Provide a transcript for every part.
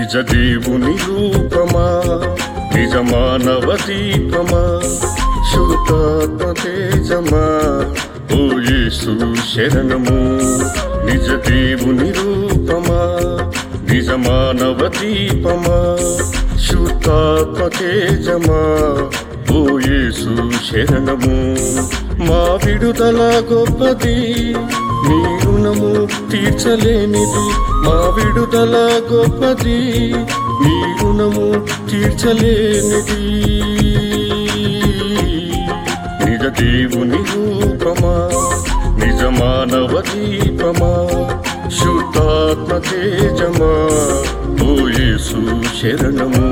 నిజ దేవుని రూపమా నిజ మానవ దీపమా శుద్ధాత్మ తేజమా ఓ యేసు శరణము నిజ దేవుని రూపమా నిజ మానవ దీపమా శుద్ధాత్మ తేజమా ఓ యేసు శరణము మా విడుదల గొప్పది నీ రుణము తీర్చలేనిది మా విడుదల గొప్పది నీ రుణము తీర్చలేనిది నిజ దేవుని రూపమా నిజ మానవ దీపమా శుద్ధాత్మ తేజమా ఓ యేసు శరణము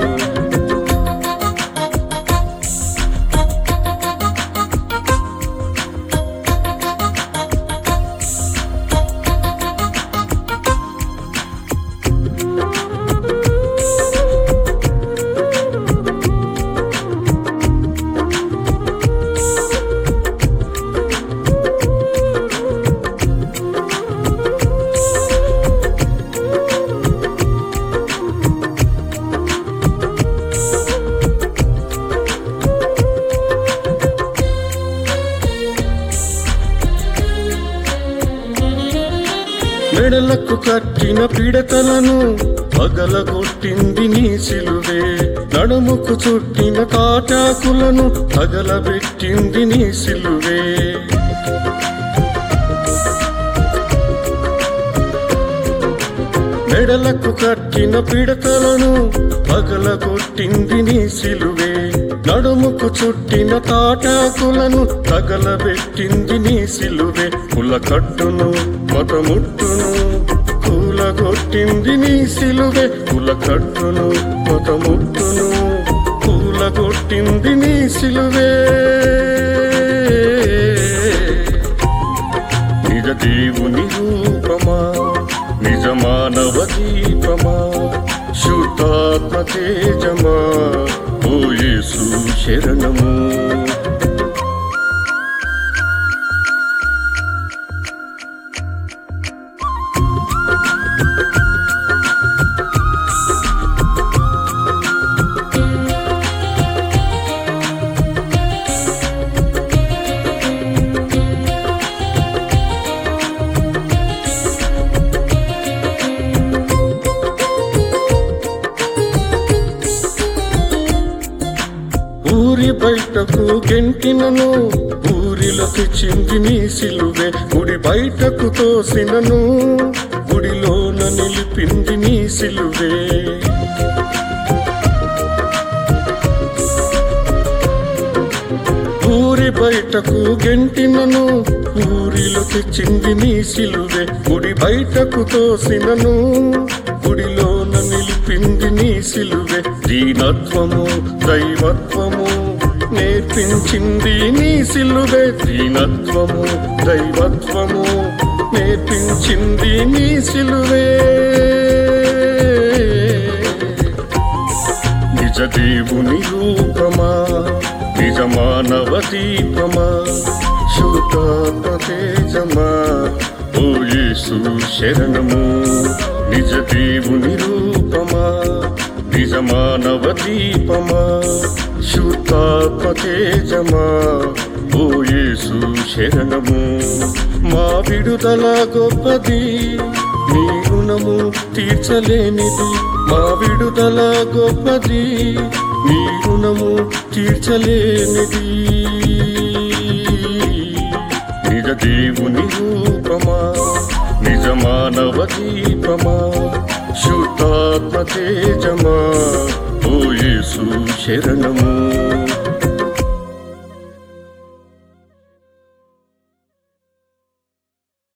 మెడలకు కట్టిన పిడతలను పగలగొట్టింది నీ సిలువే నడుముకు చుట్టిన తాటాకులను పగలబెట్టింది నీ సిలువే మెడలకు కట్టిన పిడతలను పగలగొట్టింది నీ సిలువే నడుముకు చుట్టిన తాటాకులను తగలబెట్టింది నీ సిలువే కుల కట్టును మతముట్టును కూలగొట్టింది నీ సిలువే కుల కట్టును మతముట్టును కూలగొట్టింది నీ సిలువే నిజ దేవుని రూపమా నిజ మానవ దీపమా శుద్ధాత్మ తేజమా ఓ యేసు శరణము ఊరి బయటకు గెంటినను ఊరిలో తెచ్చింది నీ సిలువే గుడి బయటకు తోసినను గుడిలోన నిలిపింది నీ సిలువే ఊరి బయటకు గెంటినను ఊరిలో తెచ్చింది నీ సిలువే గుడి బయటకు తోసినను గుడిలోన నిలిపింది నీ సిలువే దీనత్వము దైవత్వము నేర్పించింది నీ సిలువే దీనత్వము దైవత్వము నేర్పించింది నీ సిలువే నిజ దేవుని రూపమా నిజ మానవ దీపమా శుద్ధాత్మ తేజమా ఓ యేసు శరణము నిజ దేవుని రూపమా నిజ మానవ దీపమా శుద్ధాత్మ తేజమా ఓ యేసు శరణము మా విడుదల గొప్పది నీ రుణము తీర్చలేనిది మా విడుదల గొప్పది నీ రుణము తీర్చలేనిది నిజ దేవుని రూపమా నిజ మానవ దీపమా శుద్ధాత్మ తేజమా ఓ యేసు శరణము